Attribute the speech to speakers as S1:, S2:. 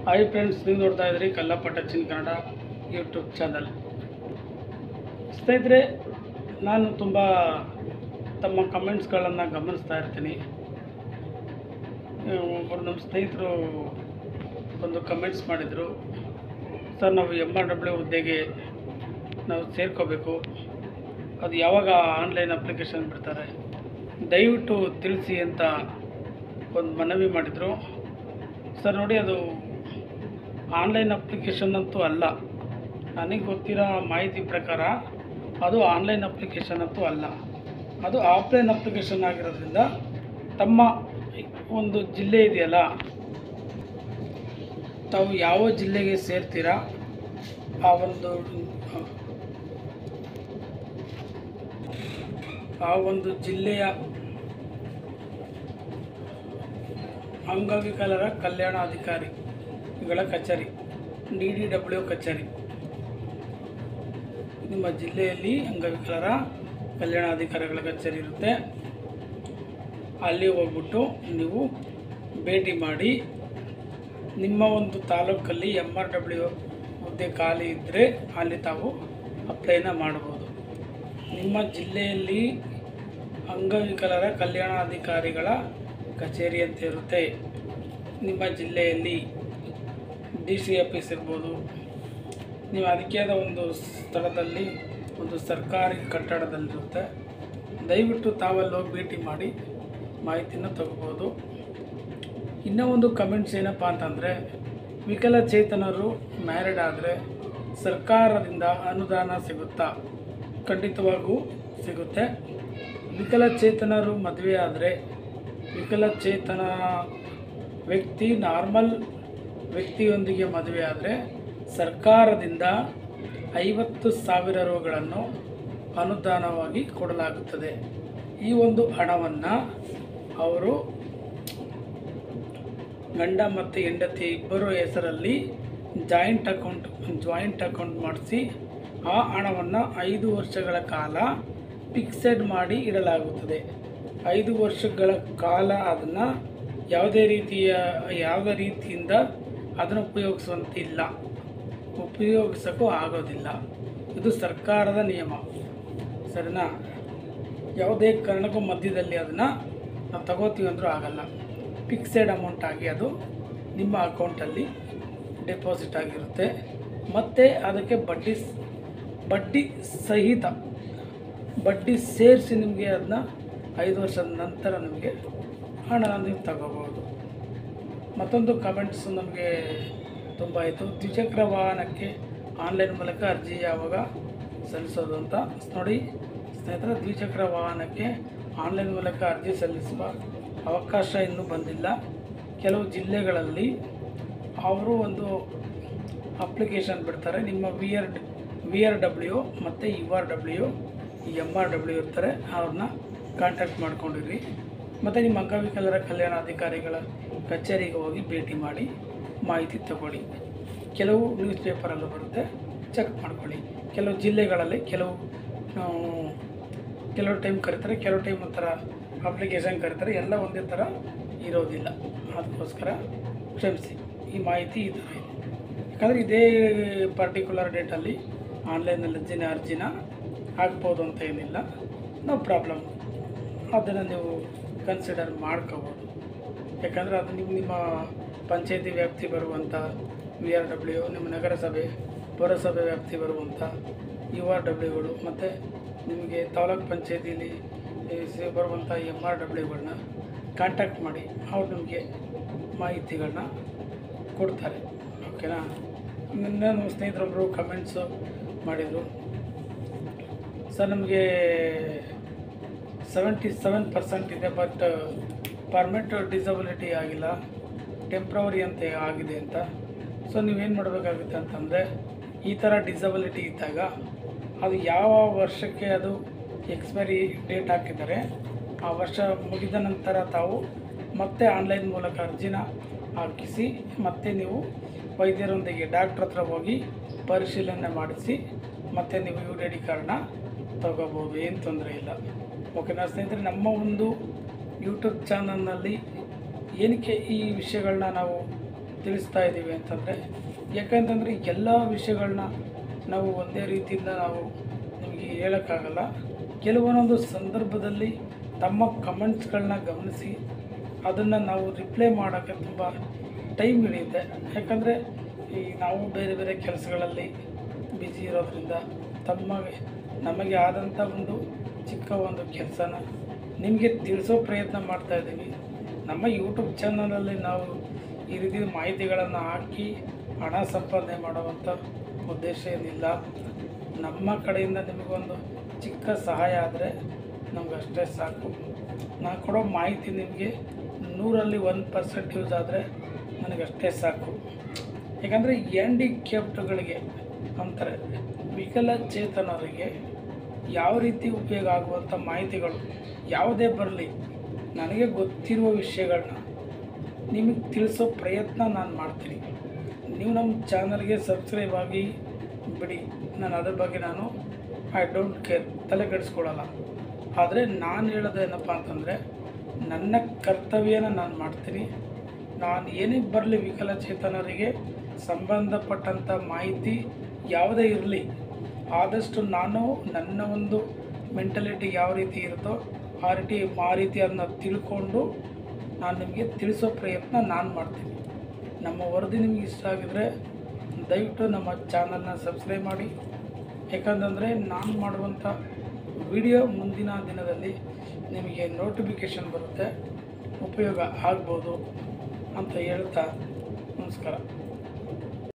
S1: hi friends ನೀವು ನೋಡ್ತಾ ಇದ್ರಿ ಕಲ್ಲಪ್ಪ ಟಚಿನ್ ಕನ್ನಡ ಯೂಟ್ಯೂಬ್ ಚಾನಲ್ ಸ್ನೇಹಿತರೆ ನಾನು ತುಂಬ ತಮ್ಮ ಕಮೆಂಟ್ಸ್ಗಳನ್ನು ಗಮನಿಸ್ತಾ ಇರ್ತೀನಿ ಆ, ಒಬ್ಬರು ನಮ್ಮ ಸ್ನೇಹಿತರು ಒಂದು ಕಮೆಂಟ್ಸ್ ಮಾಡಿದರು ಸರ್ ನಾವು ಎಮ್ ಆರ್ ಡಬ್ಲ್ಯೂ ಹುದ್ದೆಗೆ ನಾವು ಸೇರ್ಕೋಬೇಕು ಅದು ಯಾವಾಗ ಆನ್ಲೈನ್ ಅಪ್ಲಿಕೇಶನ್ ಬಿಡ್ತಾರೆ ದಯವಿಟ್ಟು ತಿಳಿಸಿ ಅಂತ ಒಂದು ಮನವಿ ಮಾಡಿದರು ಸರ್ ನೋಡಿ ಅದು ಆನ್ಲೈನ್ ಅಪ್ಲಿಕೇಶನ್ ಅಂತೂ ಅಲ್ಲ ನನಗೆ ಗೊತ್ತಿರೋ ಮಾಹಿತಿ ಪ್ರಕಾರ ಅದು ಆನ್ಲೈನ್ ಅಪ್ಲಿಕೇಶನ್ ಅಂತೂ ಅಲ್ಲ ಅದು ಆಫ್ಲೈನ್ ಅಪ್ಲಿಕೇಶನ್ ಆಗಿರೋದ್ರಿಂದ ತಮ್ಮ ಒಂದು ಜಿಲ್ಲೆ ಇದೆಯಲ್ಲ ತಾವು ಯಾವ ಜಿಲ್ಲೆಗೆ ಸೇರ್ತೀರಾ ಆ ಒಂದು ಆ ಒಂದು ಜಿಲ್ಲೆಯ ಅಂಗವಿಕಲರ ಕಲ್ಯಾಣಾಧಿಕಾರಿಗಳ ಕಚೇರಿ ಡಿ ಡಿ ಡಬ್ಲ್ಯೂ ಕಚೇರಿ ನಿಮ್ಮ ಜಿಲ್ಲೆಯಲ್ಲಿ ಅಂಗವಿಕಲರ ಕಲ್ಯಾಣಾಧಿಕಾರಿಗಳ ಕಚೇರಿ ಇರುತ್ತೆ ಅಲ್ಲಿ ಹೋಗ್ಬಿಟ್ಟು ನೀವು ಭೇಟಿ ಮಾಡಿ ನಿಮ್ಮ ಒಂದು ತಾಲೂಕಲ್ಲಿ ಎಮ್ ಆರ್ ಡಬ್ಲ್ಯೂ ಹುದ್ದೆ ಖಾಲಿ ಇದ್ದರೆ ಅಲ್ಲಿ ತಾವು ಅಪ್ಲೈನ ಮಾಡ್ಬೋದು ನಿಮ್ಮ ಜಿಲ್ಲೆಯಲ್ಲಿ ಅಂಗವಿಕಲರ ಕಲ್ಯಾಣಾಧಿಕಾರಿಗಳ ಕಚೇರಿ ಅಂತ ಇರುತ್ತೆ ನಿಮ್ಮ ಜಿಲ್ಲೆಯಲ್ಲಿ ಡಿ ಸಿ ಆಫೀಸ್ ಇರ್ಬೋದು ನೀವು ಅದಕ್ಕೆ ಆದ ಒಂದು ಸ್ಥಳದಲ್ಲಿ ಒಂದು ಸರ್ಕಾರಿ ಕಟ್ಟಡದಲ್ಲಿರುತ್ತೆ ದಯವಿಟ್ಟು ತಾವಲ್ಲಿ ಹೋಗಿ ಭೇಟಿ ಮಾಡಿ ಮಾಹಿತಿನ ತಗೋಬೋದು ಇನ್ನೂ ಒಂದು ಕಮೆಂಟ್ಸ್ ಏನಪ್ಪ ಅಂತಂದರೆ ವಿಕಲಚೇತನರು ಮ್ಯಾರಿಡ್ ಆದರೆ ಸರ್ಕಾರದಿಂದ ಅನುದಾನ ಸಿಗುತ್ತಾ ಖಂಡಿತವಾಗೂ ಸಿಗುತ್ತೆ ವಿಕಲಚೇತನರು ಮದುವೆ ಆದರೆ ವಿಕಲಚೇತನ ವ್ಯಕ್ತಿ ನಾರ್ಮಲ್ ವ್ಯಕ್ತಿಯೊಂದಿಗೆ ಮದುವೆ ಆದರೆ ಸರ್ಕಾರದಿಂದ ಐವತ್ತು ಸಾವಿರ ರುಗಳನ್ನು ಅನುದಾನವಾಗಿ ಕೊಡಲಾಗುತ್ತದೆ ಈ ಒಂದು ಹಣವನ್ನು ಅವರು ಗಂಡ ಮತ್ತು ಹೆಂಡತಿ ಇಬ್ಬರು ಹೆಸರಲ್ಲಿ ಜಾಯಿಂಟ್ ಅಕೌಂಟ್ ಜಾಯಿಂಟ್ ಅಕೌಂಟ್ ಮಾಡಿಸಿ ಆ ಹಣವನ್ನು ಐದು ವರ್ಷಗಳ ಕಾಲ ಫಿಕ್ಸೆಡ್ ಮಾಡಿ ಇಡಲಾಗುತ್ತದೆ ಐದು ವರ್ಷಗಳ ಕಾಲ ಅದನ್ನು ಯಾವುದೇ ರೀತಿಯ ಯಾವುದೇ ರೀತಿಯಿಂದ ಅದನ್ನು ಉಪಯೋಗಿಸುವಂತಿಲ್ಲ ಉಪಯೋಗಿಸೋಕ್ಕೂ ಆಗೋದಿಲ್ಲ ಇದು ಸರ್ಕಾರದ ನಿಯಮ ಸರಿನಾ ಯಾವುದೇ ಕಾರಣಕ್ಕೂ ಮಧ್ಯದಲ್ಲಿ ಅದನ್ನು ನಾವು ತಗೋತೀವಿ ಅಂದರೂ ಆಗಲ್ಲ ಫಿಕ್ಸೆಡ್ ಅಮೌಂಟ್ ಆಗಿ ಅದು ನಿಮ್ಮ ಅಕೌಂಟಲ್ಲಿ ಡೆಪಾಸಿಟ್ ಆಗಿರುತ್ತೆ ಮತ್ತು ಅದಕ್ಕೆ ಬಡ್ಡಿ ಸ್- ಬಡ್ಡಿ ಸಹಿತ ಬಡ್ಡಿ ಸೇರಿಸಿ ನಿಮಗೆ ಅದನ್ನ ಐದು ವರ್ಷದ ನಂತರ ನಿಮಗೆ ಹಣನ ನೀವು ತಗೋಬೋದು ಮತ್ತೊಂದು ಕಮೆಂಟ್ಸ್ ನಮಗೆ ತುಂಬ ಆಯಿತು ದ್ವಿಚಕ್ರ ವಾಹನಕ್ಕೆ ಆನ್ಲೈನ್ ಮೂಲಕ ಅರ್ಜಿ ಯಾವಾಗ ಸಲ್ಲಿಸೋದು ಅಂತ ನೋಡಿ ಸ್ನೇಹಿತರೆ ದ್ವಿಚಕ್ರ ವಾಹನಕ್ಕೆ ಆನ್ಲೈನ್ ಮೂಲಕ ಅರ್ಜಿ ಸಲ್ಲಿಸುವ ಅವಕಾಶ ಇನ್ನೂ ಬಂದಿಲ್ಲ ಕೆಲವು ಜಿಲ್ಲೆಗಳಲ್ಲಿ ಅವರು ಒಂದು ಅಪ್ಲಿಕೇಶನ್ ಬಿಡ್ತಾರೆ ನಿಮ್ಮ V R V R W ಮತ್ತು U R W M R W ಇರ್ತಾರೆ ಅವ್ರನ್ನ ಕಾಂಟ್ಯಾಕ್ಟ್ ಮಾಡ್ಕೊಂಡಿರಿ ಮತ್ತು ನಿಮ್ಮ ಅಂಗವಿಕಲರ ಕಲ್ಯಾಣಾಧಿಕಾರಿಗಳ ಕಚೇರಿಗೆ ಹೋಗಿ ಭೇಟಿ ಮಾಡಿ ಮಾಹಿತಿ ತಗೊಳ್ಳಿ ಕೆಲವು ನ್ಯೂಸ್ ಪೇಪರಲ್ಲೂ ಬರುತ್ತೆ ಚೆಕ್ ಮಾಡ್ಕೊಳ್ಳಿ ಕೆಲವು ಜಿಲ್ಲೆಗಳಲ್ಲಿ ಕೆಲವು ಆ, ಕೆಲವು ಟೈಮ್ ಕರೀತಾರೆ ಕೆಲವು ಟೈಮ್ ಒಂಥರ ಅಪ್ಲಿಕೇಶನ್ ಕರೀತಾರೆ ಎಲ್ಲ ಒಂದೇ ಥರ ಇರೋದಿಲ್ಲ ಅದಕ್ಕೋಸ್ಕರ ಕ್ಷಮಿಸಿ ಈ ಮಾಹಿತಿ ಈ ಥರ ಇದೆ ಯಾಕಂದರೆ ಇದೇ ಪರ್ಟಿಕ್ಯುಲರ್ ಡೇಟಲ್ಲಿ ಆನ್ಲೈನಲ್ಲಿ ಅರ್ಜಿನ ಅರ್ಜಿನ ಹಾಕ್ಬೋದು ಅಂತ ಏನಿಲ್ಲ ನೋ ಪ್ರಾಬ್ಲಮ್ ಅದನ್ನು ನೀವು ಕನ್ಸಿಡರ್ ಮಾಡ್ಕೋಬೋದು ಯಾಕಂದರೆ ಅದು ನಿಮ್ಮ ನಿಮ್ಮ ಪಂಚಾಯತಿ ವ್ಯಾಪ್ತಿ ಬರುವಂಥ ವಿ ಆರ್ ಡಬ್ಲ್ಯೂ ನಿಮ್ಮ ನಗರಸಭೆ ಪುರಸಭೆ ವ್ಯಾಪ್ತಿ ಬರುವಂಥ ಯು ಆರ್ ಡಬ್ಲ್ಯೂಗಳು ಮತ್ತು ನಿಮಗೆ ತಾಲೂಕ್ ಪಂಚಾಯತಿಲಿ ಬರುವಂಥ ಎಮ್ ಆರ್ ಡಬ್ಲ್ಯೂಗಳನ್ನ ಕಾಂಟ್ಯಾಕ್ಟ್ ಮಾಡಿ ಅವ್ರು ನಿಮಗೆ ಮಾಹಿತಿಗಳನ್ನ ಕೊಡ್ತಾರೆ ಓಕೆನಾ ನನ್ನ ನಮ್ಮ ಸ್ನೇಹಿತರೊಬ್ಬರು ಕಮೆಂಟ್ಸು ಮಾಡಿದರು ಸರ್ ನಮಗೆ seventy seven percent but permanent ಪರ್ಮಿಟ್ ಡಿಸಬಿಲಿಟಿ ಆಗಿಲ್ಲ ಟೆಂಪ್ರವರಿ ಅಂತ ಆಗಿದೆ ಅಂತ ಸೊ ನೀವೇನು ಮಾಡಬೇಕಾಗುತ್ತೆ ಅಂತಂದರೆ ಈ ಥರ ಡಿಸಬಿಲಿಟಿ ಇದ್ದಾಗ ಅದು ಯಾವ ವರ್ಷಕ್ಕೆ ಅದು ಎಕ್ಸ್ಪೈರಿ ಡೇಟ್ ಹಾಕಿದ್ದಾರೆ ಆ ವರ್ಷ ಮುಗಿದ ನಂತರ ತಾವು ಮತ್ತೆ ಆನ್ಲೈನ್ ಮೂಲಕ ಅರ್ಜಿನ ಹಾಕಿಸಿ ಮತ್ತೆ ನೀವು ವೈದ್ಯರೊಂದಿಗೆ ಡಾಕ್ಟ್ರ್ ಹತ್ರ ಹೋಗಿ ಪರಿಶೀಲನೆ ಮಾಡಿಸಿ ಮತ್ತೆ ನೀವು ಯು ಡಿ ಡಿ ಕಾರ್ಡ್ನ ತಗೋಬೋದು ಏನು ತೊಂದರೆ ಇಲ್ಲ ಓಕೆನಾ ಸ್ನೇಹಿತರೆ ನಮ್ಮ ಒಂದು ಯೂಟ್ಯೂಬ್ ಚಾನಲ್ನಲ್ಲಿ ಏನಕ್ಕೆ ಈ ವಿಷಯಗಳನ್ನ ನಾವು ತಿಳಿಸ್ತಾ ಇದ್ದೀವಿ ಅಂತಂದರೆ ಯಾಕಂತಂದರೆ ಎಲ್ಲ ವಿಷಯಗಳನ್ನ ನಾವು ಒಂದೇ ರೀತಿಯಿಂದ ನಾವು ನಿಮಗೆ ಹೇಳೋಕ್ಕಾಗಲ್ಲ ಕೆಲವೊಂದೊಂದು ಸಂದರ್ಭದಲ್ಲಿ ತಮ್ಮ ಕಮೆಂಟ್ಸ್ಗಳನ್ನ ಗಮನಿಸಿ ಅದನ್ನು ನಾವು ರಿಪ್ಲೈ ಮಾಡೋಕ್ಕೆ ತುಂಬ ಟೈಮ್ ಹಿಡಿಯುತ್ತೆ ಯಾಕಂದರೆ ಈ ನಾವು ಬೇರೆ ಬೇರೆ ಕೆಲಸಗಳಲ್ಲಿ ಬ್ಯುಸಿ ಇರೋದ್ರಿಂದ ತಮಗೆ ನಮಗೆ ಆದಂಥ ಒಂದು ಚಿಕ್ಕ ಒಂದು ಕೆಲಸನ ನಿಮಗೆ ತಿಳಿಸೋ ಪ್ರಯತ್ನ ಮಾಡ್ತಾ ಇದ್ದೀವಿ ನಮ್ಮ ಯೂಟ್ಯೂಬ್ ಚಾನಲಲ್ಲಿ ನಾವು ಈ ರೀತಿ ಮಾಹಿತಿಗಳನ್ನು ಹಾಕಿ ಹಣ ಸಂಪಾದನೆ ಮಾಡುವಂಥ ಉದ್ದೇಶ ಏನಿಲ್ಲ ನಮ್ಮ ಕಡೆಯಿಂದ ನಿಮಗೊಂದು ಚಿಕ್ಕ ಸಹಾಯ ಆದರೆ ನಮಗಷ್ಟೇ ಸಾಕು ನಾನು ಕೊಡೋ ಮಾಹಿತಿ ನಿಮಗೆ ನೂರಲ್ಲಿ ಒಂದು ಪರ್ಸೆಂಟ್ ಯೂಸ್ ಆದರೆ ನನಗಷ್ಟೇ ಸಾಕು ಯಾಕಂದರೆ ಕ್ಯಾಪ್ಟ್ಗಳಿಗೆ ಅಂತಾರೆ ವಿಕಲಚೇತನರಿಗೆ ಯಾವ ರೀತಿ ಉಪಯೋಗ ಆಗುವಂಥ ಮಾಹಿತಿಗಳು ಯಾವುದೇ ಬರಲಿ ನನಗೆ ಗೊತ್ತಿರುವ ವಿಷಯಗಳನ್ನ ನಿಮಗೆ ತಿಳಿಸೋ ಪ್ರಯತ್ನ ನಾನು ಮಾಡ್ತೀನಿ ನೀವು ನಮ್ಮ ಚಾನಲ್ಗೆ ಸಬ್ಸ್ಕ್ರೈಬ್ ಆಗಿ ಬಿಡಿ ನಾನು ಅದ್ರ ಬಗ್ಗೆ ನಾನು ಐ ಡೋಂಟ್ ಕೇರ್ ತಲೆ ಕೆಡಿಸ್ಕೊಳ್ಳಲ್ಲ ಆದರೆ ನಾನು ಹೇಳೋದು ಏನಪ್ಪ ಅಂತಂದರೆ ನನ್ನ ಕರ್ತವ್ಯನ ನಾನು ಮಾಡ್ತೀನಿ ನಾನು ಏನೇ ಬರಲಿ ವಿಕಲಚೇತನರಿಗೆ ಸಂಬಂಧಪಟ್ಟಂಥ ಮಾಹಿತಿ ಯಾವುದೇ ಇರಲಿ ಆದಷ್ಟು ನಾನು ನನ್ನ ಒಂದು ಮೆಂಟಲಿಟಿ ಯಾವ ರೀತಿ ಇರುತ್ತೋ ಆ ರೀತಿ ಆ ರೀತಿ ಅದನ್ನ ತಿಳ್ಕೊಂಡು ನಾನು ನಿಮಗೆ ತಿಳಿಸೋ ಪ್ರಯತ್ನ ನಾನು ಮಾಡ್ತೀನಿ ನಮ್ಮ ವರದಿ ನಿಮಗೆ ಇಷ್ಟ ಆಗಿದರೆ ದಯವಿಟ್ಟು ನಮ್ಮ ಚಾನಲ್ನ ಸಬ್ಸ್ಕ್ರೈಬ್ ಮಾಡಿ ಯಾಕಂತಂದರೆ ನಾನು ಮಾಡುವಂಥ ವಿಡಿಯೋ ಮುಂದಿನ ದಿನದಲ್ಲಿ ನಿಮಗೆ ನೋಟಿಫಿಕೇಷನ್ ಬರುತ್ತೆ ಉಪಯೋಗ ಆಗ್ಬೋದು ಅಂತ ಹೇಳ್ತಾ ನಮಸ್ಕಾರ